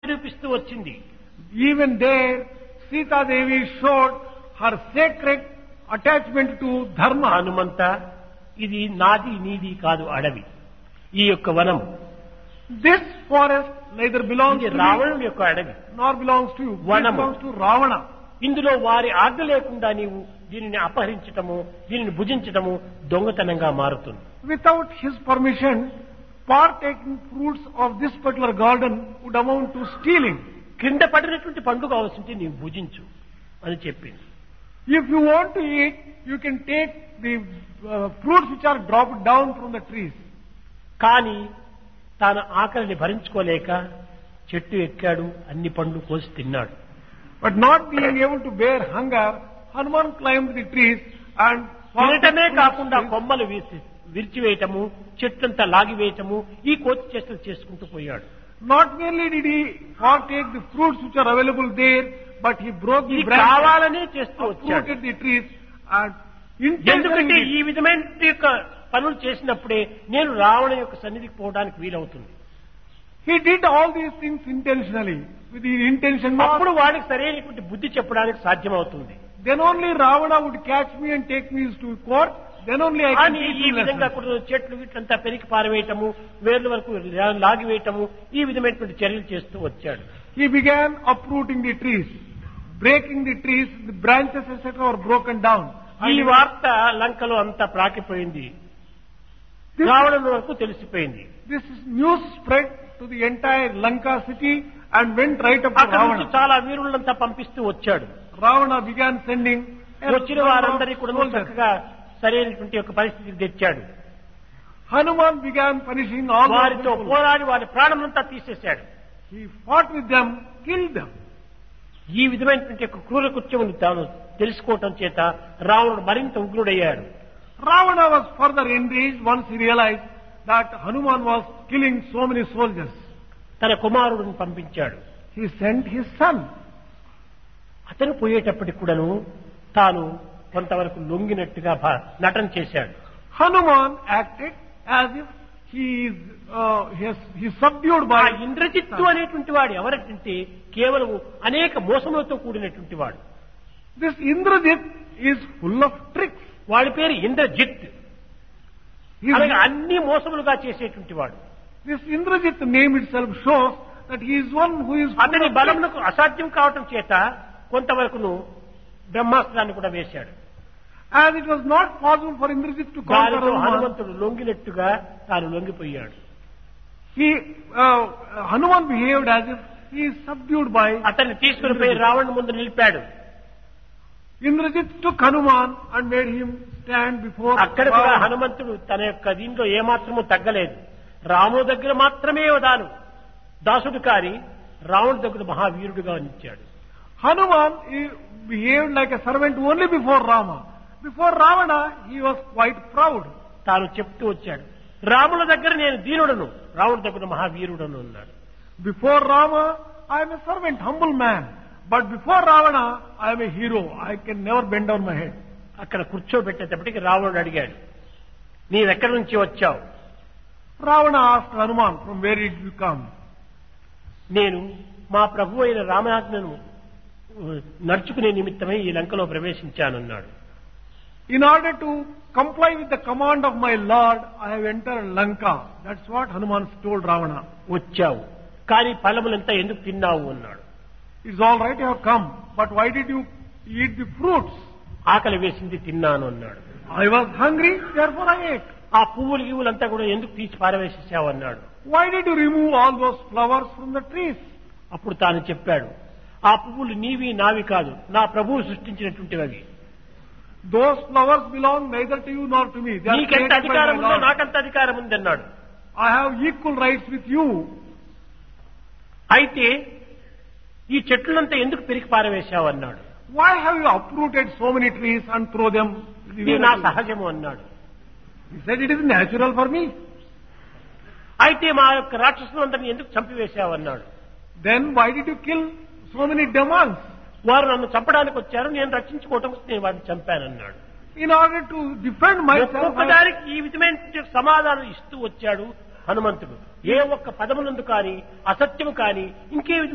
నిరూపిస్తూ వచ్చింది Even there, Sita Devi showed her sacred attachment to dharma. Hanumantha ఇది నాది నీది కాదు అడవి ఈ యొక్క వనం This forest neither belongs ఇది to me రావణుని యొక్క అడవి nor belongs to you. It Vanamu. belongs to Ravana. ఇందులో వారి ఆజ్ఞ లేకుండా నీవు దీనిని అపహరించటము దీనిని భుజించటము దొంగతనంగా మారుతుంది Without his permission, partaking fruits of this particular garden would amount to stealing. క్రింద పడినటువంటి పండు కావాల్సింటే నీవు భుజించు అని చెప్పింది If you want to eat, you can take the uh, fruits which are dropped down from the trees. కానీ తాను ఆకలిని భరించుకోలేక చెట్టు ఎక్కాడు అన్ని పండ్లు కోసి తిన్నాడు But not being able to bear hunger, Hanuman climbed the trees and తినటమే partook కాకుండా fruits. కొమ్మలు వీసి విరిచివేయటము చెట్లంతా లాగివేయటము ఈ కోతి చేష్టలు చేసుకుంటూ పోయాడు Not merely did he partake the fruits which are available there, but he broke the ఇది branches, కావాలనే చేస్తూ వచ్చాడు uprooted the trees, and ఎందుకంటే intentionally ఈ విధమైన యొక్క పనులు చేసినప్పుడే నేను రావణ యొక్క సన్నిధికి పోవడానికి వీలవుతుంది he did all these things intentionally, with the intention not అప్పుడు వాడికి సరైనటువంటి బుద్ధి చెప్పడానికి సాధ్యమవుతుంది Then only Ravana would catch me and take me to court. Then only I can కానీ teach ఈ him విధంగా lessons. కూడా చెట్లు వీటిలంతా పెరికి పారవేయటము వేర్ల వరకు లాగివేయటము ఈ విధమైనటువంటి చర్యలు చేస్తూ వచ్చాడు He began uprooting the trees, breaking the trees, the branches etc. were broken down. ఈ And వార్త లంకలో అంతా ప్రాకిపోయింది this, రావణం వరకు తెలిసిపోయింది this news spread to the entire Lanka city and went right up to అక్కడ నుంచి Ravana. చాలా వీరులంతా పంపిస్తూ వచ్చాడు Ravana began sending a వచ్చిన number of వారందరికీ కూడా soldiers. చక్కగా సరైనటువంటి యొక్క పరిస్థితికి తెచ్చాడు Hanuman began punishing all those వారితో people. పోరాడి వారి ప్రాణమంతా తీసేశాడు He fought with them, killed them. ఈ విధమైనటువంటి యొక్క క్రూర కృత్యమును తాను తెలుసుకోవటం చేత రావణుడు మరింత ఉగ్రుడయ్యాడు Ravana was further enraged once he realized that Hanuman was killing so many soldiers. తన కుమారుడిని పంపించాడు He sent his son. అతను పోయేటప్పటికి కూడాను తాను కొంతవరకు లొంగినట్టుగా భా- నటన చేశాడు Hanuman acted as if he is uh, he is he is subdued ఆ by ఇంద్రజిత్తు అనేటువంటి వాడు ఎవరంటే కేవలం అనేక మోసములతో కూడినటువంటి వాడు this Indrajit is full of tricks. వాడి పేరు ఇంద్రజిత్ He is- అలాగే అన్ని మోసములుగా చేసేటువంటి వాడు this Indrajit name itself shows that he is one who is full అతని of tricks. బలమునకు అసాధ్యం కావటం చేత కొంతవరకును బ్రహ్మాస్త్రాన్ని కూడా వేశాడు As it was not possible for Indrajit to conquer దానితో Hanuman, హనుమంతుడు లొంగినట్టుగా తాను లొంగిపోయాడు he uh, Hanuman behaved as if he is subdued by అతన్ని తీసుకుని పోయి రావణ్ ముందు నిలిపాడు Indrajit took Hanuman and made him stand before అక్కడ కూడా Ravana. హనుమంతుడు తన యొక్క దీంట్లో ఏమాత్రము తగ్గలేదు రాముడు దగ్గర మాత్రమే దాను దాసుడు కాని రావణుడి దగ్గర మహావీరుడుగా నిలిచాడు Hanuman he behaved like a servant only before Rama. Before Ravana, he was quite proud. తాను చెప్తూ వచ్చాడు రాముల దగ్గర నేను దీనుడను రాముడి దగ్గర మహావీరుడను అన్నాడు Before Rama, I am a servant, humble man. But before Ravana, I am a hero. I can never bend down my head. అక్కడ కూర్చోబెట్టేటప్పటికి రావణుడు అడిగాడు నీవెక్కడి నుంచి వచ్చావు Ravana asked Hanuman, from where did you come? నేను మా ప్రభు అయిన రామనాథ్ను నడుచుకునే నిమిత్తమై ఈ లంకలో ప్రవేశించానన్నాడు In order to comply with the command of my Lord, I have entered Lanka. That's what Hanuman told Ravana. వచ్చావు కానీ ఫలములంతా ఎందుకు తిన్నావు అన్నాడు It's all right, you have come. But why did you eat the fruits? ఆకలి వేసింది తిన్నాను అన్నాడు I was hungry, therefore I ate. ఆ పువ్వులు గివ్వులంతా కూడా ఎందుకు తీసి పారవేసేసావు అన్నాడు Why did you remove all those flowers from the trees? అప్పుడు తాను చెప్పాడు ఆ పువ్వులు నీవి నావి కాదు నా ప్రభువు సృష్టించినటువంటివి అవి Those flowers belong neither to you nor to me. They are నీకెంత created by అధికారం my ఉందో Lord. నాకంత అధికారం ఉంది అన్నాడు I have equal rights with you. అయితే ఈ చెట్లంతా ఎందుకు పెరిగి పారవేశావు అన్నాడు Why have you uprooted so many trees and throw them? ఇది నా సహజము అన్నాడు He said it is natural for me. అయితే మా యొక్క రాక్షసులందరినీ ఎందుకు చంపివేశావు అన్నాడు Then why did you kill so many demons? వారు నన్ను చంపడానికి వచ్చారు నేను రక్షించుకోవటం కోసం నేను వారిని చంపానన్నాడు In order to defend myself, I, ఒక్కొక్కదానికి ఈ విధమైన సమాధానం ఇస్తూ వచ్చాడు హనుమంతుడు ఏ ఒక్క పదమునందు కానీ అసత్యము కానీ ఇంకే విధమైన